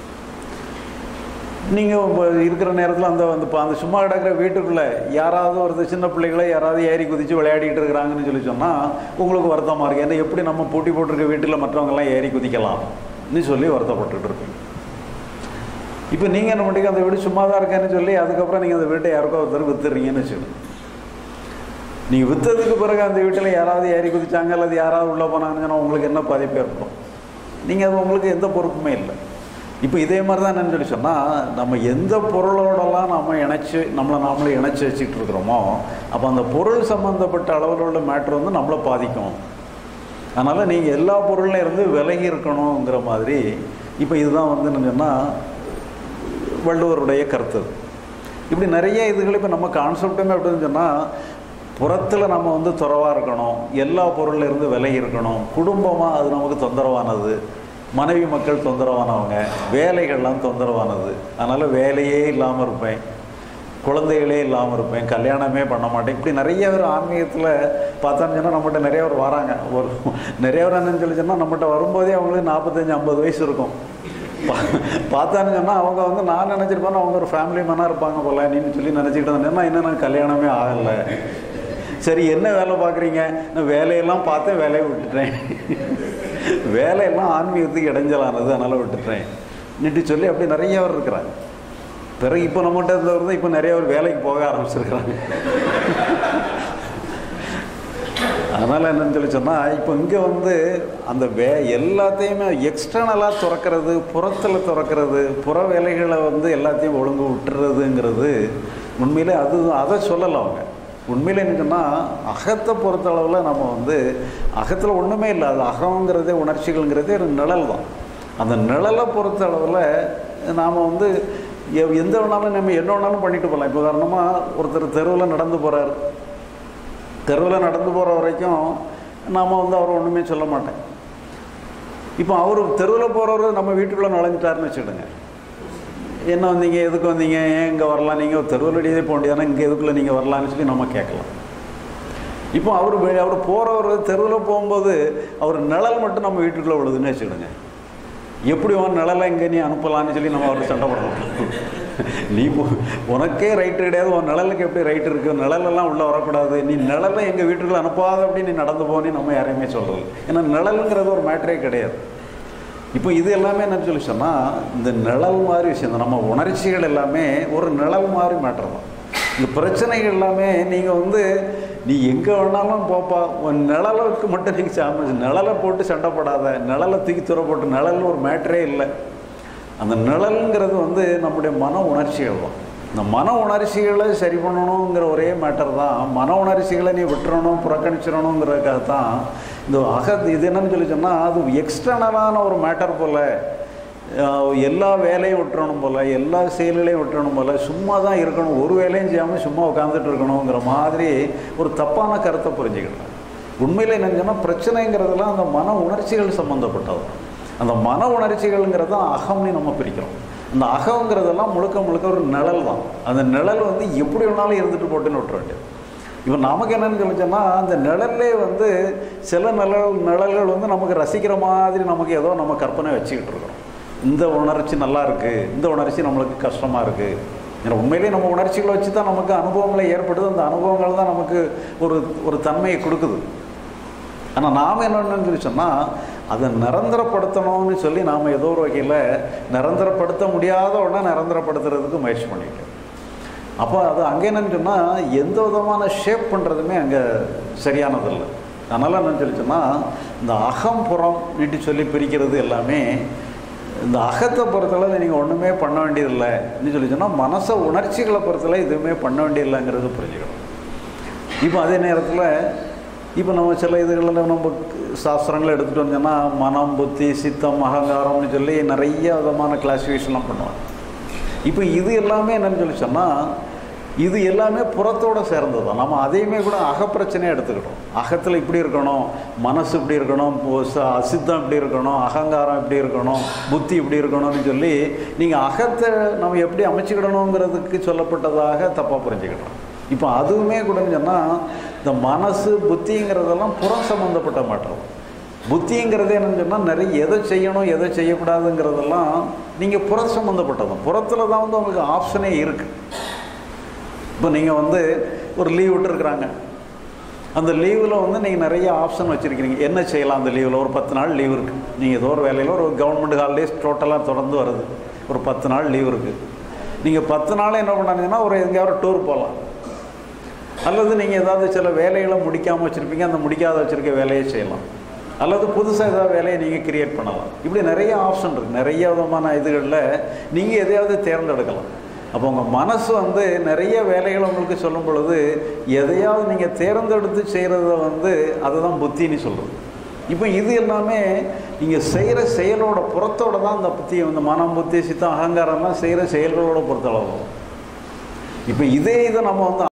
நீங்கள் இப்போ இருக்கிற நேரத்தில் அந்த அந்த இப்போ அந்த சும்மா கிடக்கிற வீட்டுக்குள்ளே யாராவது ஒரு சின்ன பிள்ளைகளை யாராவது ஏறி குதித்து விளையாடிட்டு இருக்கிறாங்கன்னு சொல்லி சொன்னால் உங்களுக்கு வருத்தமாக இருக்குது ஏன்னா எப்படி நம்ம பூட்டி போட்டிருக்க வீட்டில் மற்றவங்கெல்லாம் ஏறி குதிக்கலாம்னு சொல்லி வருத்தப்பட்டுட்டு இருப்பீங்க இப்போ நீங்கள் என்ன பண்ணுறீங்க அந்த வீடு சும்மா தான் இருக்கேன்னு சொல்லி அதுக்கப்புறம் நீங்கள் அந்த வீட்டை யாருக்கோ ஒருத்தர் வித்துறீங்கன்னு வச்சுக்கோங்க நீங்கள் விற்றதுக்கு பிறகு அந்த வீட்டில் யாராவது ஏறி குதிச்சாங்க அல்லது யாராவது உள்ளே போனாங்கன்னு சொன்னால் உங்களுக்கு என்ன பாதிப்பு ஏற்படும் நீங்கள் அது உங்களுக்கு எந்த பொறுப்புமே இல்லை இப்போ இதே மாதிரி தான் என்னன்னு சொல்லி சொன்னால் நம்ம எந்த பொருளோடலாம் நம்ம இணைச்சி நம்மளை நாமளே இணைச்சி வச்சுட்டு இருக்கிறோமோ அப்போ அந்த பொருள் சம்மந்தப்பட்ட அளவில் உள்ள மேட்ரு வந்து நம்மளை பாதிக்கும் அதனால் நீங்கள் எல்லா பொருள்லையும் இருந்து விலகி இருக்கணுங்கிற மாதிரி இப்போ இதுதான் வந்து என்ன சொன்னால் வள்ளுவருடைய கருத்து அது. இப்படி நிறைய இதுகள் இப்போ நம்ம கான்செப்டுமே எப்படின்னு சொன்னால் புறத்தில் நம்ம வந்து துறவாக இருக்கணும் எல்லா பொருள்ல இருந்து விலகி இருக்கணும் குடும்பமாக அது நமக்கு தொந்தரவானது மனைவி மக்கள் தொந்தரவானவங்க வேலைகள்லாம் தொந்தரவானது அதனால் வேலையே இல்லாமல் இருப்பேன் குழந்தைகளே இல்லாமல் இருப்பேன் கல்யாணமே பண்ண மாட்டேன் இப்படி நிறைய பேர் ஆன்மீகத்தில் பார்த்தான்னு சொன்னால் நம்மகிட்ட நிறைய பேர் வராங்க ஒரு நிறைய பேர் என்னன்னு சொல்லி சொன்னால் நம்மகிட்ட வரும்போதே அவங்களுக்கு நாற்பத்தஞ்சு ஐம்பது வயசு இருக்கும் பா- பார்த்தான்னு சொன்னால் அவங்க வந்து நான் நினச்சிருப்பேன் அவங்க ஒரு ஃபேமிலி மேனாக இருப்பாங்க போல நீன்னு சொல்லி நினச்சிக்கிட்டு இருந்தேன்னா இன்னும் நான் கல்யாணமே ஆகலை சரி என்ன வேலை பார்க்குறீங்க நான் வேலையெல்லாம் பார்த்தேன் வேலையை விட்டுட்டேன் வேலையெல்லாம் ஆன்மீகத்துக்கு இடைஞ்சலானது அதனால் விட்டுட்டேன் நிட்டு சொல்லி அப்படி நிறைய பேர் இருக்கிறாங்க பிறகு இப்போ நம்மகிட்ட இருந்தவர் தான் இப்போ நிறைய பேர் வேலைக்கு போக ஆரம்பிச்சிருக்கிறாங்க அதனால் என்னன்னு சொல்லி சொன்னால் இப்போ இங்கே வந்து அந்த வே எல்லாத்தையுமே எக்ஸ்டர்னலாக திறக்கிறது புறத்தில் திறக்கிறது புற வேலைகளை வந்து எல்லாத்தையும் ஒழுங்கு விட்டுறதுங்கிறது உண்மையிலே அது அதை சொல்லலை அவங்க உண்மையிலே என்ன சொன்னால் அகத்தை பொறுத்த அளவில் நம்ம வந்து அகத்தில் ஒன்றுமே இல்லை அது அகங்கிறதே உணர்ச்சிகள்ங்கிறதே ஒரு நிழல் தான் அந்த நிழலை பொறுத்த அளவில் நாம் வந்து எ- எந்த வேணாலும் நம்ம என்ன வேணாலும் பண்ணிட்டு போகலாம் இப்போ உதாரணமாக ஒருத்தர் தெருவில் நடந்து போகிறார் தெருவில் நடந்து போகிற வரைக்கும் நாம் வந்து அவர் ஒன்றுமே சொல்ல மாட்டேன் இப்போ அவர் தெருவில் போகிறவர் நம்ம வீட்டுக்குள்ளே நுழைஞ்சிட்டாருன்னு வச்சுடுங்க என்ன வந்தீங்க எதுக்கு வந்தீங்க ஏன் இங்கே வரலாம் நீங்கள் தெருவில் அடியே போக வேண்டியதானே இங்கே எதுக்குள்ளே நீங்கள் வரலான்னு சொல்லி நம்ம கேட்கலாம் இப்போ அவர் வெ- அவர் போகிறவர் தெருவில் போகும்போது அவர் நிழல் மட்டும் நம்ம வீட்டுக்குள்ளே விழுதுன்னு வச்சுடுங்க எப்படி உன் நிழலை இங்கே நீ அனுப்பலான்னு சொல்லி நம்ம அவரை சண்டை போட மாட்டோம் நீ போ- உனக்கே ரைட்டு கிடையாது உன் நிழலுக்கு எப்படி ரைட் இருக்குது நிழலெல்லாம் உள்ளே வரக்கூடாது நீ நிழலை எங்கள் வீட்டுக்குள்ள அனுப்பாத அப்படி நீ நடந்து போன்னு நம்ம யாரையுமே சொல்கிறது ஏன்னா நிழலுங்கிறது ஒரு மேட்டரே கிடையாது இப்போ இது எல்லாமே என்ன சொல்லி சொன்னால் இந்த நிழல் மாதிரி விஷயம் தான் நம்ம உணர்ச்சிகள் எல்லாமே ஒரு நிழல் மாதிரி மேட்டர் தான் இந்த பிரச்சனைகள் எல்லாமே நீங்கள் வந்து நீ எங்கே வேணாலும் போப்பா உன் நிழலுக்கு மட்டும் நீங்கள் சாம நிழலை போட்டு சண்டை போடாத நிழலை தூக்கி தூர போட்டு நிழல்னு ஒரு மேட்டரே இல்லை அந்த நிழலுங்கிறது வந்து நம்முடைய மன உணர்ச்சிகள் தான் இந்த மன உணர்ச்சிகளை சரி பண்ணணுங்கிற ஒரே மேட்டர் தான் மன உணர்ச்சிகளை நீ விட்டுறணும் புறக்கணிச்சிடணுங்கிறதுக்காக தான் இந்த அக இது என்னன்னு சொல்லி சொன்னால் அது எக்ஸ்டர்னலான ஒரு மேட்டர் போல் அஹ், எல்லா வேலையும் விட்டுறணும் போல் எல்லா செயல்களையும் விட்டுறணும் போல் சும்மா தான் இருக்கணும் ஒரு வேலையும் செய்யாமல் சும்மா உட்காந்துட்டு இருக்கணுங்கிற மாதிரி ஒரு தப்பான கருத்தை புரிஞ்சுக்கிட்டேன் உண்மையில் என்னன்னு சொன்னால் பிரச்சனைங்கிறதுலாம் அந்த மன உணர்ச்சிகள் சம்மந்தப்பட்டது அந்த மன உணர்ச்சிகள்ங்கிறது தான் அகம்னு நம்ம பிரிக்கிறோம் அந்த அகங்கிறதெல்லாம் முழுக்க முழுக்க ஒரு நிழல் தான் அந்த நிழல் வந்து எப்படி வேணாலும் இருந்துட்டு போட்டுன்னு விட்டுற வேண்டியது இப்போ நமக்கு என்னன்னு சொல்லிச்சோன்னா அந்த நிழல்லே வந்து சில நிழல் நிழல்கள் வந்து நமக்கு ரசிக்கிற மாதிரி நமக்கு ஏதோ நம்ம கற்பனை வச்சுக்கிட்டு இருக்கிறோம் இந்த உணர்ச்சி நல்லா இருக்குது இந்த உணர்ச்சி நம்மளுக்கு கஷ்டமாக இருக்குது ஏன்னா உண்மையிலேயே நம்ம உணர்ச்சிகளை வச்சு தான் நமக்கு அனுபவங்களை ஏற்படுது அந்த அனுபவங்கள் தான் நமக்கு ஒரு ஒரு தன்மையை கொடுக்குது ஆனால் நாம் என்னன்னு சொல்லி சொன்னால் அதை நிரந்தரப்படுத்தணும்னு சொல்லி நாம் ஏதோ ஒரு வகையில் நிரந்தரப்படுத்த முடியாத உடனே நிரந்தரப்படுத்துறதுக்கு முயற்சி பண்ணிட்டோம் அப்போ அது அங்கே என்னன்னு சொன்னால் எந்த விதமான ஷேப் பண்ணுறதுமே அங்கே சரியானதில்லை அதனால் என்னன்னு சொல்லி சொன்னால் இந்த அகம் புறம் நீட்டி சொல்லி பிரிக்கிறது எல்லாமே இந்த அகத்தை பொறுத்தளவு நீங்கள் ஒன்றுமே பண்ண வேண்டியதில்லைன்னு சொல்லி சொன்னால் மனசை உணர்ச்சிகளை பொறுத்தளவு எதுவுமே பண்ண வேண்டியதில்லைங்கிறது புரிஞ்சுக்கணும் இப்போ அதே நேரத்தில் இப்போ நம்ம சில இதுகளில் நம்ம சாஸ்திரங்களை எடுத்துகிட்டு வந்தோம்னா மனம் புத்தி சித்தம் அகங்காரம்னு சொல்லி நிறைய விதமான கிளாசிஃபிகேஷன்லாம் பண்ணுவாங்க இப்போ இது எல்லாமே என்னன்னு சொல்லி சொன்னால் இது எல்லாமே புறத்தோட சேர்ந்தது தான் நம்ம அதையுமே கூட அகப்பிரச்சனையாக எடுத்துக்கிட்டோம் அகத்தில் இப்படி இருக்கணும் மனசு இப்படி இருக்கணும் போ- ச- அசித்தம் இப்படி இருக்கணும் அகங்காரம் இப்படி இருக்கணும் புத்தி இப்படி இருக்கணும்னு சொல்லி நீங்கள் அகத்தை நம்ம எப்படி அமைச்சுக்கிடணுங்கிறதுக்கு சொல்லப்பட்டதாக தப்பாக புரிஞ்சுக்கிட்டோம் இப்போ அதுவுமே கூடன்னு சொன்னால் இந்த மனசு புத்திங்கிறதெல்லாம் புறம் சம்மந்தப்பட்ட மாற்றம் புத்திங்கிறது என்னன்னு சொன்னால் நிறைய எதை செய்யணும் எதை செய்யக்கூடாதுங்கிறதெல்லாம் நீங்கள் புற சம்மந்தப்பட்டது புறத்தில் தான் வந்து உங்களுக்கு ஆப்ஷனே இருக்குது இப்போ நீங்கள் வந்து ஒரு லீவ் விட்டுருக்குறாங்க அந்த லீவில் வந்து நீங்கள் நிறைய ஆப்ஷன் வச்சுருக்கிறீங்க என்ன செய்யலாம் அந்த லீவில் ஒரு பத்து நாள் லீவ் இருக்குது நீங்கள் ஏதோ ஒரு வேலையில் ஒரு கவர்மெண்ட் ஹாலிடேஸ் டோட்டலாக தொடர்ந்து வருது ஒரு பத்து நாள் லீவ் இருக்குது நீங்கள் பத்து நாள் என்ன பண்ணாங்கன்னா ஒரு எங்கேயாவது டூர் போகலாம் அல்லது நீங்கள் ஏதாவது சில வேலைகளை முடிக்காமல் வச்சுருப்பீங்க அந்த முடிக்காத வச்சுருக்க வேலையை செய்யலாம் அல்லது புதுசாக ஏதாவது வேலையை நீங்கள் கிரியேட் பண்ணலாம் இப்படி நிறைய ஆப்ஷன் இருக்குது நிறைய விதமான இதுகளில் நீங்கள் எதையாவது தேர்ந்தெடுக்கலாம் அப்போ உங்கள் மனசு வந்து நிறைய வேலைகள் உங்களுக்கு சொல்லும் பொழுது எதையாவது நீங்கள் தேர்ந்தெடுத்து செய்கிறத வந்து அதுதான் புத்தின்னு சொல்கிறது இப்போ இது எல்லாமே நீங்கள் செய்கிற செயலோட புறத்தோட தான் இந்த புத்தி இந்த மனம் புத்தி சித்தம் அகங்காரம்லாம் செய்கிற செயல்களோட பொறுத்தளவு இப்போ இதே இதை நம்ம வந்து